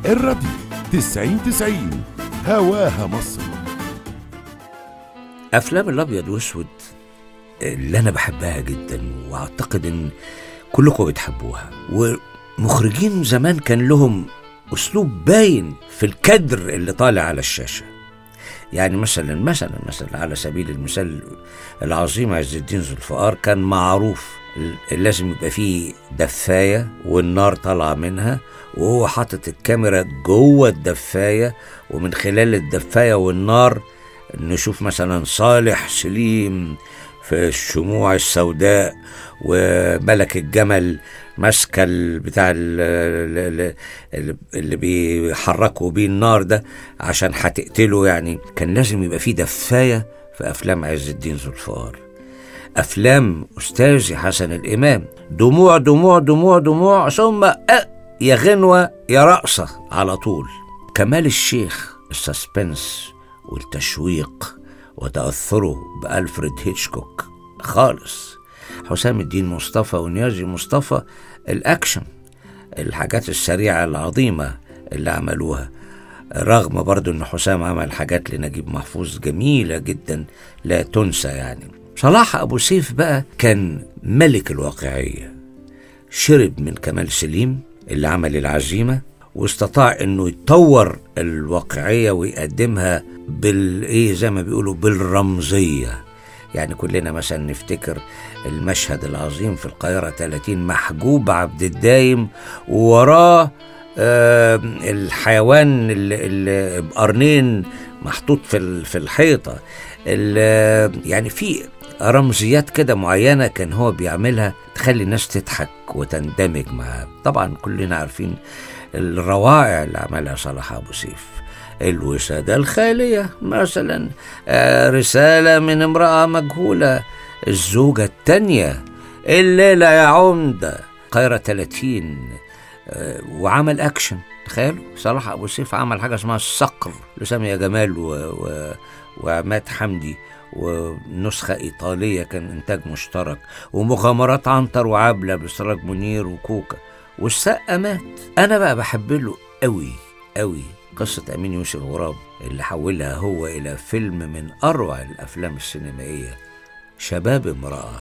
الراديو تسعين تسعين هواها مصر افلام الابيض واسود اللي انا بحبها جدا واعتقد ان كلكم بتحبوها ومخرجين زمان كان لهم اسلوب باين في الكدر اللي طالع على الشاشه يعني مثلا مثلا مثلا على سبيل المثال العظيم عز الدين ذوالفقار كان معروف ال- لازم يبقى فيه دفايه والنار طالعه منها وهو حاطط الكاميرا جوه الدفايه ومن خلال الدفايه والنار نشوف مثلا صالح سليم في الشموع السوداء وملك الجمل ماسكه ال- بتاع ال- ال- اللي بيحركوا بيه النار ده عشان هتقتله يعني كان لازم يبقى فيه دفايه في افلام عز الدين ذوالفقار افلام استاذي حسن الامام دموع دموع دموع دموع ثم أه يا غنوه يا رقصه على طول كمال الشيخ السسبنس والتشويق وتاثره بالفريد هيتشكوك خالص حسام الدين مصطفى ونيازي مصطفى الاكشن الحاجات السريعه العظيمه اللي عملوها رغم برضو ان حسام عمل حاجات لنجيب محفوظ جميله جدا لا تنسى يعني صلاح ابو سيف بقى كان ملك الواقعيه شرب من كمال سليم اللي عمل العزيمه واستطاع انه يطور الواقعيه ويقدمها بالايه زي ما بيقولوا بالرمزيه يعني كلنا مثلا نفتكر المشهد العظيم في القاهره 30 محجوب عبد الدايم ووراه آه الحيوان اللي, اللي بقرنين محطوط في ال- في الحيطه ال- يعني في رمزيات كده معينه كان هو بيعملها تخلي الناس تضحك وتندمج معاه طبعا كلنا عارفين الروائع اللي عملها صلاح ابو سيف الوسادة الخالية مثلا آه، رسالة من امرأة مجهولة الزوجة التانية الليلة يا عمدة قاهرة 30 آه، وعمل أكشن تخيلوا صلاح أبو سيف عمل حاجة اسمها الصقر لسامية جمال و... و... وعماد حمدي ونسخة إيطالية كان إنتاج مشترك ومغامرات عنتر وعبلة بإخراج منير وكوكا والسقا مات أنا بقى بحب له قوي قوي قصة أمين يوسف غراب اللي حولها هو إلى فيلم من أروع الأفلام السينمائية شباب امرأة